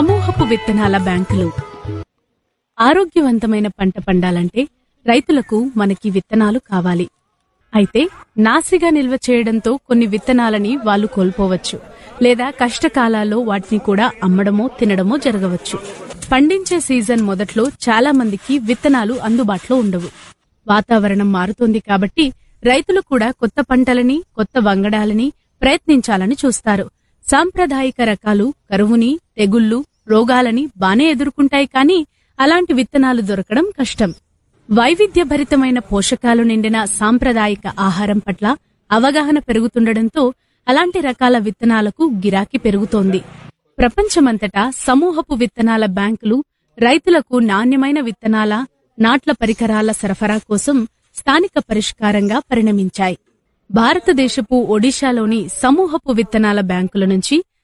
సమూహపు విత్తనాల బ్యాంకులు ఆరోగ్యవంతమైన పంట పండాలంటే రైతులకు మనకి విత్తనాలు కావాలి అయితే నాసిగా నిల్వ చేయడంతో కొన్ని విత్తనాలని వాళ్ళు కోల్పోవచ్చు లేదా కష్టకాలాల్లో వాటిని కూడా అమ్మడమో తినడమో జరగవచ్చు పండించే సీజన్ మొదట్లో చాలా మందికి విత్తనాలు అందుబాటులో ఉండవు వాతావరణం మారుతోంది కాబట్టి రైతులు కూడా కొత్త పంటలని కొత్త వంగడాలని ప్రయత్నించాలని చూస్తారు సాంప్రదాయిక రకాలు కరువుని తెగుళ్లు రోగాలని బానే ఎదుర్కొంటాయి కానీ అలాంటి విత్తనాలు దొరకడం కష్టం వైవిధ్యభరితమైన పోషకాలు నిండిన సాంప్రదాయిక ఆహారం పట్ల అవగాహన పెరుగుతుండటంతో అలాంటి రకాల విత్తనాలకు గిరాకీ పెరుగుతోంది ప్రపంచమంతటా సమూహపు విత్తనాల బ్యాంకులు రైతులకు నాణ్యమైన విత్తనాల నాట్ల పరికరాల సరఫరా కోసం స్థానిక పరిష్కారంగా పరిణమించాయి భారతదేశపు ఒడిశాలోని సమూహపు విత్తనాల బ్యాంకుల నుంచి